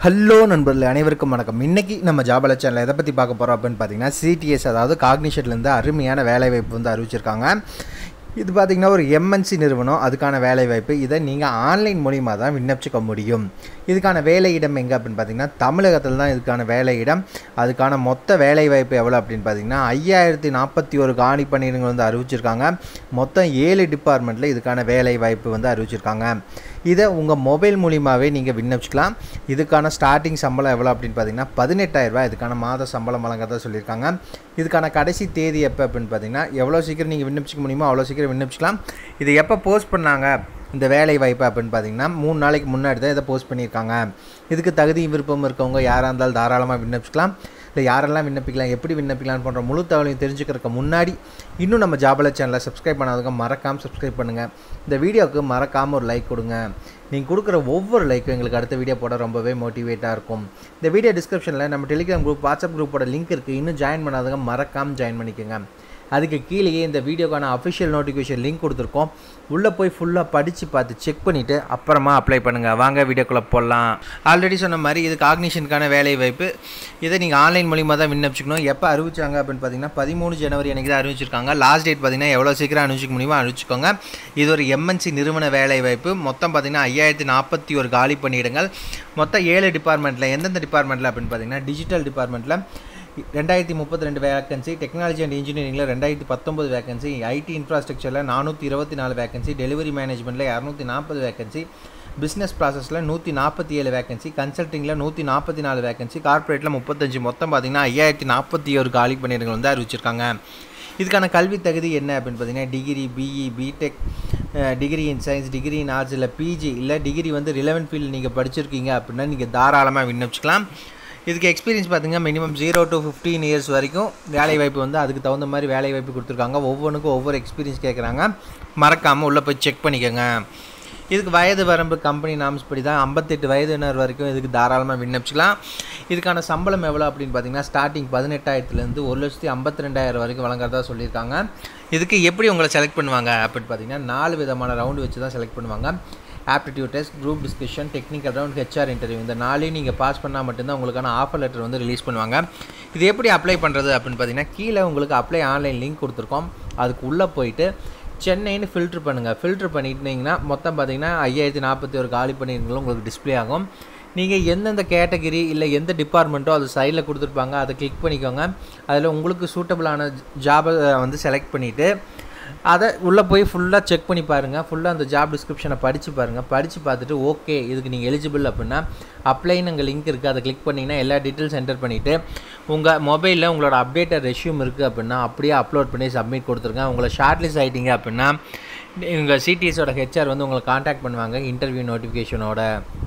hello நண்பர்களே அனைவருக்கும் வணக்கம் இன்னைக்கு நம்ம ஜாபல சேனல் எதை பற்றி பார்க்க போகிறோம் அப்படின்னு பார்த்தீங்கன்னா சிடிஎஸ் அதாவது காக்னிஷன்லேருந்து அருமையான வேலைவாய்ப்பு வந்து அறிவிச்சிருக்காங்க இது பார்த்திங்கன்னா ஒரு எம்என்சி நிறுவனம் அதுக்கான வேலைவாய்ப்பு இதை நீங்கள் ஆன்லைன் மூலிமா தான் விண்ணப்பிச்சுக்க முடியும் இதுக்கான வேலையிடம் எங்கே அப்படின்னு பார்த்தீங்கன்னா தமிழகத்தில் தான் இதுக்கான வேலையிடம் அதுக்கான மொத்த வேலைவாய்ப்பு எவ்வளோ அப்படின்னு பார்த்தீங்கன்னா ஐயாயிரத்தி நாற்பத்தி ஒரு காலி பணியிடங்கள் வந்து அறிவிச்சிருக்காங்க மொத்தம் ஏழு டிபார்ட்மெண்ட்டில் இதுக்கான வேலைவாய்ப்பு வந்து அறிவிச்சிருக்காங்க இதை உங்கள் மொபைல் மூலியமாகவே நீங்கள் விண்ணப்பிச்சிக்கலாம் இதுக்கான ஸ்டார்டிங் சம்பளம் எவ்வளோ அப்படின்னு பார்த்தீங்கன்னா பதினெட்டாயிரரூபா இதுக்கான மாத சம்பளம் வழங்கதான் சொல்லியிருக்காங்க இதுக்கான கடைசி தேதி எப்போ அப்படின்னு பார்த்தீங்கன்னா எவ்வளோ சீக்கிரம் நீங்கள் விண்ணப்பிச்சிக்க முடியுமோ அவ்வளோ சீக்கிரம் விண்ணப்பிச்சிக்கலாம் இது எப்போ போஸ்ட் பண்ணாங்க இந்த வேலை வாய்ப்பு அப்படின்னு பார்த்தீங்கன்னா மூணு நாளைக்கு முன்னாடி தான் இதை போஸ்ட் பண்ணியிருக்காங்க இதுக்கு தகுதி விருப்பம் இருக்கவங்க யாராக இருந்தாலும் தாராளமாக விண்ணப்பிச்சிக்கலாம் இல்லை யாரெல்லாம் விண்ணப்பிக்கலாம் எப்படி விண்ணப்பிக்கலாம் போன்ற முழு தகவலையும் தெரிஞ்சுக்கிறதுக்கு முன்னாடி இன்னும் நம்ம ஜாபல சேனலை சப்ஸ்கிரைப் பண்ணாதவங்க மறக்காமல் சப்ஸ்கிரைப் பண்ணுங்கள் இந்த வீடியோவுக்கு மறக்காமல் ஒரு லைக் கொடுங்க நீங்கள் கொடுக்குற ஒவ்வொரு லைக்கும் எங்களுக்கு அடுத்த வீடியோ போட ரொம்பவே மோட்டிவேட்டாக இருக்கும் இந்த வீடியோ டிஸ்கிரிப்ஷனில் நம்ம டெலிகிராம் குரூப் வாட்ஸ்அப் குரூப்போட லிங்க் இருக்குது இன்னும் ஜாயின் பண்ணாதவங்க மறக்காமல் ஜாயின் பண்ணிக்கோங்க அதுக்கு கீழேயே இந்த வீடியோக்கான அஃபிஷியல் நோட்டிஃபிகேஷன் லிங்க் கொடுத்துருக்கோம் உள்ளே போய் ஃபுல்லாக படித்து பார்த்து செக் பண்ணிவிட்டு அப்புறமா அப்ளை பண்ணுங்கள் வாங்க வீடியோக்குள்ளே போடலாம் ஆல்ரெடி சொன்ன மாதிரி இது காக்னிஷனுக்கான வேலை வாய்ப்பு இதை நீங்கள் ஆன்லைன் மூலியமாக தான் விண்ணப்பிச்சுக்கணும் எப்போ அறிவிச்சாங்க அப்படின்னு பார்த்தீங்கன்னா பதிமூணு ஜனவரி அன்றைக்கி தான் அறிவிச்சிருக்காங்க லாஸ்ட் டேட் பார்த்தீங்கன்னா எவ்வளோ சீக்கிரம் அறிவிச்சிக்க முடியுமோ அறிவிச்சுக்கோங்க இது ஒரு எம்என்சி நிறுவன வேலை வாய்ப்பு மொத்தம் பார்த்தீங்கன்னா ஐயாயிரத்தி நாற்பத்தி ஒரு காலி பணியிடங்கள் மொத்தம் ஏழு டிபார்ட்மெண்ட்டில் எந்தெந்த டிபார்ட்மெண்ட்டில் அப்படின்னு பார்த்தீங்கன்னா டிஜிட்டல் டிபார்ட்மெண்ட்டில் ரெண்டாயிரத்தி முப்பத்தி ரெண்டு வேகன்சி டெக்னாலஜி அண்ட் இன்ஜினியரிங்கில் ரெண்டாயிரத்தி பத்தொம்பது வேகன்சி ஐடி இன்ஃப்ராஸ்ட்ரக்சரில் நானூற்றி இருபத்தி நாலு வேகன்சி டெலிவரி மேனேஜ்மெண்ட்டில் இரநூத்தி நாற்பது வேகன்சி பிஸ்னஸ் ப்ராசஸில் நூற்றி நாற்பத்தி ஏழு வேகன்சி கன்சல்ட்டிங்கில் நூற்றி நாற்பத்தி நாலு வேகன்சி கார்ப்பரேட்டில் முப்பத்தஞ்சு மொத்தம் பார்த்திங்கன்னா ஐயாயிரத்தி நாற்பத்தி ஒரு காலி பணியிடங்கள் வந்து அறிவிச்சிருக்காங்க இதுக்கான கல்வி தகுதி என்ன அப்படின்னு பார்த்தீங்கன்னா degree BE BTech degree in science degree in arts இல்லை பிஜி இல்லை டிகிரி வந்து ரிலவென்ட் ஃபீல்டு நீங்கள் படிச்சிருக்கீங்க அப்படின்னா நீங்கள் தாராளமாக விண்ணப்பிச்சிக்கலாம் இதுக்கு எக்ஸ்பீரியன்ஸ் பார்த்திங்கன்னா minimum zero to fifteen years வரைக்கும் வேலைவாய்ப்பு வந்து அதுக்கு தகுந்த மாதிரி வேலைவாய்ப்பு கொடுத்துருக்காங்க ஒவ்வொன்றுக்கும் ஒவ்வொரு எக்ஸ்பீரியன்ஸ் கேட்குறாங்க மறக்காமல் உள்ளே போய் செக் பண்ணிக்கோங்க இதுக்கு வயது வரம்பு கம்பெனி நாம்ஸ் படி தான் ஐம்பத்தெட்டு வயதினர் வரைக்கும் இதுக்கு தாராளமாக விண்ணப்பிச்சிக்கலாம் இதுக்கான சம்பளம் எவ்வளோ அப்படின்னு பார்த்தீங்கன்னா ஸ்டார்டிங் பதினெட்டாயிரத்துலேருந்து ஒரு லட்சத்தி ஐம்பத்தி ரெண்டாயிரம் வரைக்கும் வழங்குறதா சொல்லியிருக்காங்க இதுக்கு எப்படி உங்களை செலக்ட் பண்ணுவாங்க அப்படின்னு பார்த்தீங்கன்னா நாலு விதமான ரவுண்டு வச்சு தான் செலக்ட் பண்ணுவாங்க aptitude test group discussion technical round HR interview இந்த நாளையும் நீங்கள் பாஸ் பண்ணால் மட்டும்தான் உங்களுக்கான ஆஃபர் லெட்டர் வந்து ரிலீஸ் பண்ணுவாங்க இது எப்படி அப்ளை பண்ணுறது அப்படின்னு பார்த்தீங்கன்னா கீழே உங்களுக்கு அப்ளை ஆன்லைன் லிங்க் கொடுத்துருக்கோம் அதுக்கு உள்ளே போயிட்டு சென்னைன்னு ஃபில்ட்ரு பண்ணுங்கள் ஃபில்ட்ரு பண்ணிட்டீங்கன்னா மொத்தம் பார்த்தீங்கன்னா ஐயாயிரத்தி நாற்பத்தி ஒரு காலி பண்ணியிருந்தாலும் உங்களுக்கு டிஸ்பிளே ஆகும் நீங்கள் எந்தெந்த கேட்டகிரி இல்லை எந்த டிபார்ட்மெண்ட்டோ அது சைடில் கொடுத்துருப்பாங்க அதை கிளிக் பண்ணிக்கோங்க அதில் உங்களுக்கு சூட்டபிளான ஜாபை வந்து செலக்ட் பண்ணிவிட்டு அதை உள்ளே போய் ஃபுல்லாக செக் பண்ணி பாருங்கள் ஃபுல்லாக அந்த ஜாப் டிஸ்கிரிப்ஷனை படித்து பாருங்கள் படித்து பார்த்துட்டு ஓகே இதுக்கு நீங்கள் எலிஜிபிள் அப்படின்னா அப்ளைன்னு அங்கே லிங்க் இருக்குது அதை கிளிக் பண்ணிங்கன்னா எல்லா டீட்டெயில்ஸ் என்டர் பண்ணிவிட்டு உங்கள் மொபைலில் உங்களோட அப்டேட்டட் ரெஷ்யூம் இருக்குது அப்படின்னா அப்படியே அப்லோட் பண்ணி சப்மிட் கொடுத்துருங்க உங்களை ஷார்ட் லிஸ்ட் ஆகிட்டீங்க அப்படின்னா உங்கள் சிடிஎஸோட ஹெச்ஆர் வந்து உங்களை காண்டாக்ட் பண்ணுவாங்க இன்டர்வியூ நோட்டிஃபிகேஷனோட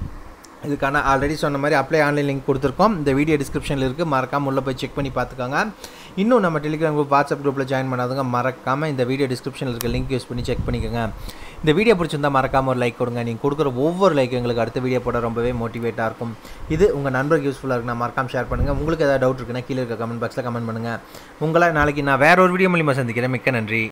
இதுக்கான ஆல்ரெடி சொன்ன மாதிரி அப்ளை ஆன்லைன் லிங்க் கொடுத்துருக்கோம் இந்த வீடியோ டிஸ்கிரிப்ஷனில் இருக்குது மறக்காமல் உள்ளே போய் செக் பண்ணி பார்த்துக்கோங்க இன்னும் நம்ம டெலிகிராம் குரூப் வாட்ஸ்அப் குரூப்பில் ஜாயின் பண்ணாதவங்க மறக்காமல் இந்த வீடியோ டிஸ்கிரிப்ஷனில் இருக்க லிங்க் யூஸ் பண்ணி செக் பண்ணிக்கோங்க இந்த வீடியோ பிடிச்சிருந்தா மறக்காமல் ஒரு லைக் கொடுங்க நீங்கள் கொடுக்குற ஒவ்வொரு லைக் எங்களுக்கு அடுத்த வீடியோ போட ரொம்பவே மோட்டிவேட்டாக இருக்கும் இது உங்கள் நண்பருக்கு யூஸ்ஃபுல்லாக இருக்குன்னா மறக்காம ஷேர் பண்ணுங்கள் உங்களுக்கு ஏதாவது டவுட் இருக்குன்னா கீழே இருக்க கமெண்ட் பாக்ஸில் கமெண்ட் பண்ணுங்கள் உங்களை நாளைக்கு நான் வேற ஒரு வீடியோ மூலியமாக சந்திக்கிறேன் மிக்க நன்றி